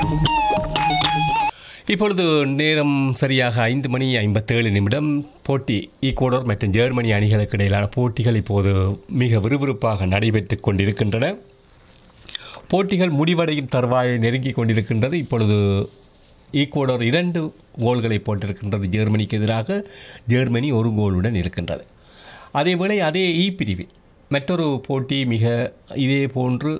இப்பொழுது நேரம் சரியாக ஐந்து மணி ஐம்பத்தேழு நிமிடம் போட்டி ஈக்குவடோர் மற்றும் ஜெர்மனி அணிகளுக்கு இடையிலான போட்டிகள் இப்போது மிக விறுவிறுப்பாக நடைபெற்றுக் கொண்டிருக்கின்றன போட்டிகள் முடிவடையும் தருவாயை நெருங்கிக் கொண்டிருக்கின்றது இப்பொழுது ஈக்குவடோர் இரண்டு கோல்களை போட்டிருக்கின்றது ஜெர்மனிக்கு எதிராக ஜெர்மனி ஒரு கோலுடன் இருக்கின்றது அதேவேளை அதே இ பிரிவில் மற்றொரு போட்டி மிக இதே போன்று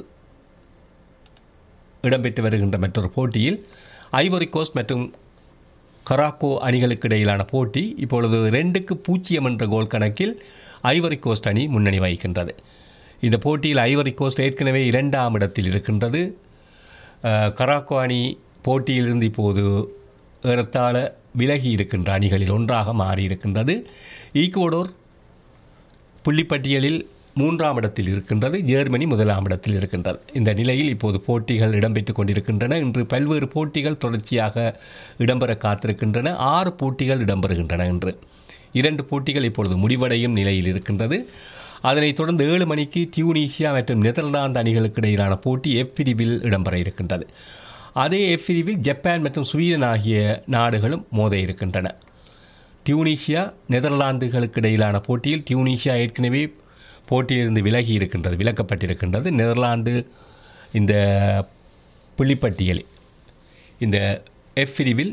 இடம்பெற்று வருகின்ற மற்றொரு போட்டியில் ஐவரி கோஸ்ட் மற்றும் கராக்கோ அணிகளுக்கு இடையிலான போட்டி இப்பொழுது ரெண்டுக்கு பூஜ்ஜியம் என்ற கோல் கணக்கில் ஐவரி கோஸ்ட் அணி முன்னணி வகிக்கின்றது இந்த போட்டியில் ஐவரி கோஸ்ட் ஏற்கனவே இரண்டாம் இடத்தில் இருக்கின்றது அஹ், கராக்கோ அணி போட்டியிலிருந்து இப்போது ஏறத்தாழ விலகி இருக்கின்ற அணிகளில் ஒன்றாக மாறி இருக்கின்றது ஈக்குவடோர் புள்ளிப்பட்டியலில் மூன்றாம் இடத்தில் இருக்கின்றது ஜெர்மனி முதலாம் இடத்தில் இருக்கின்றது இந்த நிலையில் இப்போது போட்டிகள் இடம்பெற்றுக் கொண்டிருக்கின்றன இன்று பல்வேறு போட்டிகள் தொடர்ச்சியாக இடம்பெற காத்திருக்கின்றன ஆறு போட்டிகள் இடம்பெறுகின்றன இன்று இரண்டு போட்டிகள் இப்பொழுது முடிவடையும் நிலையில் இருக்கின்றது அதனைத் தொடர்ந்து ஏழு மணிக்கு டியூனீசியா மற்றும் நெதர்லாந்து அணிகளுக்கு இடையிலான போட்டி எஃப் பிரிவில் இடம்பெற இருக்கின்றது அதே எஃப் பிரிவில் ஜப்பான் மற்றும் ஸ்வீடன் ஆகிய நாடுகளும் மோத இருக்கின்றன டியூனீசியா நெதர்லாந்துகளுக்கு இடையிலான போட்டியில் டியூனீசியா ஏற்கனவே போட்டியிலிருந்து விலகி இருக்கின்றது விலக்கப்பட்டிருக்கின்றது நெதர்லாந்து இந்த புள்ளிப்பட்டியலில் இந்த எஃப் பிரிவில்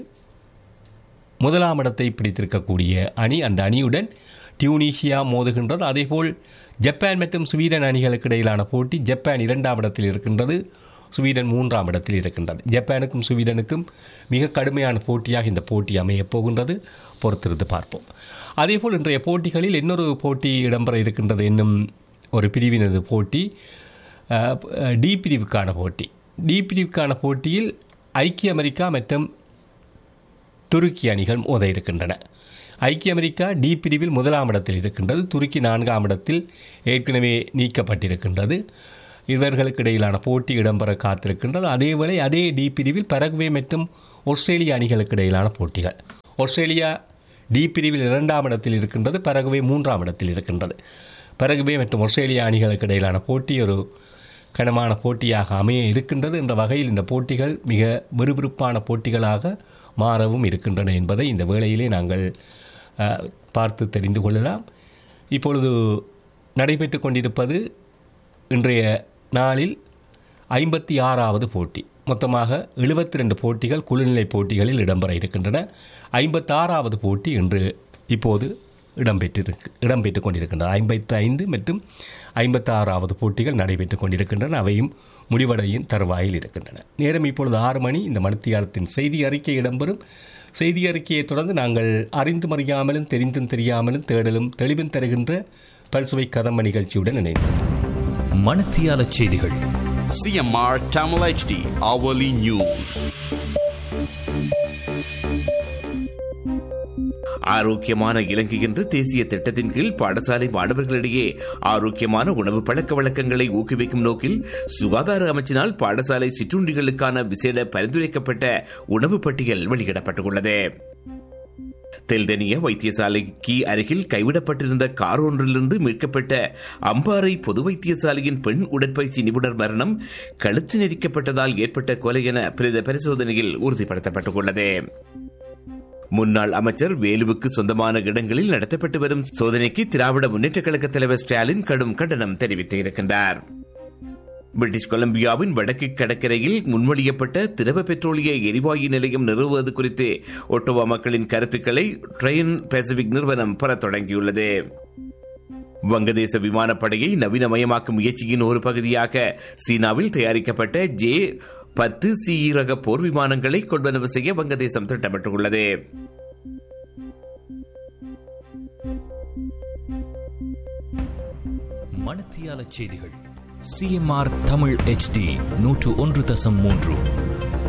முதலாம் இடத்தை பிடித்திருக்கக்கூடிய அணி அந்த அணியுடன் டியூனீசியா மோதுகின்றது அதேபோல் ஜப்பான் மற்றும் ஸ்வீடன் அணிகளுக்கு இடையிலான போட்டி ஜப்பான் இரண்டாம் இடத்தில் இருக்கின்றது ஸ்வீடன் மூன்றாம் இடத்தில் இருக்கின்றது ஜப்பானுக்கும் ஸ்வீடனுக்கும் மிக கடுமையான போட்டியாக இந்த போட்டி அமையப் போகின்றது பொறுத்திருந்து பார்ப்போம் அதேபோல் இன்றைய போட்டிகளில் இன்னொரு போட்டி இடம்பெற இருக்கின்றது என்னும் ஒரு பிரிவினது போட்டி அஹ், டி பிரிவுக்கான போட்டி டி பிரிவுக்கான போட்டியில் ஐக்கிய அமெரிக்கா மற்றும் துருக்கி அணிகள் மோத இருக்கின்றன ஐக்கிய அமெரிக்கா டி பிரிவில் முதலாம் இடத்தில் இருக்கின்றது துருக்கி நான்காம் இடத்தில் ஏற்கனவே நீக்கப்பட்டிருக்கின்றது இவர்களுக்கு இடையிலான போட்டி இடம்பெற காத்திருக்கின்றது அதேவேளை அதே டி பிரிவில் பரகுவே மற்றும் ஆஸ்திரேலிய அணிகளுக்கு இடையிலான போட்டிகள் ஆஸ்திரேலியா டி பிரிவில் இரண்டாம் இடத்தில் இருக்கின்றது பரகுவே மூன்றாம் இடத்தில் இருக்கின்றது பரகுவே மற்றும் ஆஸ்திரேலிய அணிகளுக்கு இடையிலான போட்டி ஒரு கனமான போட்டியாக அமைய இருக்கின்றது என்ற வகையில் இந்த போட்டிகள் மிக விறுவிறுப்பான போட்டிகளாக மாறவும் இருக்கின்றன என்பதை இந்த வேளையிலே நாங்கள் அஹ், பார்த்து தெரிந்து கொள்ளலாம் இப்பொழுது நடைபெற்று கொண்டிருப்பது இன்றைய நாளில் ஐம்பத்தி ஆறாவது போட்டி மொத்தமாக எழுபத்தி ரெண்டு போட்டிகள் குழுநிலை போட்டிகளில் இடம்பெற இருக்கின்றன ஐம்பத்தாறாவது போட்டி இன்று இப்போது இடம்பெற்றிருக்கு இடம்பெற்றுக் கொண்டிருக்கின்றன ஐம்பத்தி ஐந்து மற்றும் ஐம்பத்தாறாவது போட்டிகள் நடைபெற்றுக் கொண்டிருக்கின்றன அவையும் முடிவடையும் தருவாயில் இருக்கின்றன நேரம் இப்பொழுது ஆறு மணி இந்த மணித்தியாலத்தின் செய்தி அறிக்கை இடம்பெறும் செய்தி அறிக்கையை தொடர்ந்து நாங்கள் அறிந்தும் தெரிந்தும் தெரியாமலும் தேடலும் தெளிவும் தருகின்ற பல்சுவை கதம்ப நிகழ்ச்சியுடன் இணைந்தோம் மணத்தியால செய்திகள் CMR Tamil HD hourly news. ஆரோக்கியமான இலங்கை என்ற தேசிய திட்டத்தின் கீழ் பாடசாலை மாணவர்களிடையே ஆரோக்கியமான உணவு பழக்க வழக்கங்களை ஊக்குவிக்கும் நோக்கில் சுகாதார அமைச்சினால் பாடசாலை சிற்றுண்டிகளுக்கான விசேட பரிந்துரைக்கப்பட்ட உணவு பட்டியல் வெளியிடப்பட்டுள்ளது தெல்தெனிய வைத்தியசாலைக்கு அருகில் கைவிடப்பட்டிருந்த கார் ஒன்றிலிருந்து மீட்கப்பட்ட அம்பாறை பொது வைத்தியசாலையின் பெண் உடற்பயிற்சி நிபுணர் மரணம் கழுத்து நெரிக்கப்பட்டதால் ஏற்பட்ட கொலை என பிரேத பரிசோதனையில் உறுதிப்படுத்தப்பட்டுள்ளது முன்னாள் அமைச்சர் வேலுவுக்கு சொந்தமான இடங்களில் நடத்தப்பட்டு வரும் சோதனைக்கு திராவிட முன்னேற்ற கழக தலைவர் ஸ்டாலின் கடும் கண்டனம் தெரிவித்திருக்கின்றார் பிரிட்டிஷ் கொலம்பியாவின் வடக்கு கடற்கரையில் முன்மொழியப்பட்ட திரவ பெட்ரோலிய எரிவாயு நிலையம் நிறுவுவது குறித்து ஒட்டோவா மக்களின் கருத்துக்களை ட்ரெயின் பசிபிக் நிறுவனம் பெறத் தொடங்கியுள்ளது வங்கதேச விமானப்படையை நவீனமயமாக்கும் முயற்சியின் ஒரு பகுதியாக சீனாவில் தயாரிக்கப்பட்ட ஜே பத்து சி ரக போர் விமானங்களை கொள்வனவு செய்ய வங்கதேசம் திட்டமிட்டுள்ளது மணத்தியால செய்திகள் சிஎம்ஆர் தமிழ் HD நூற்று ஒன்று தசம் மூன்று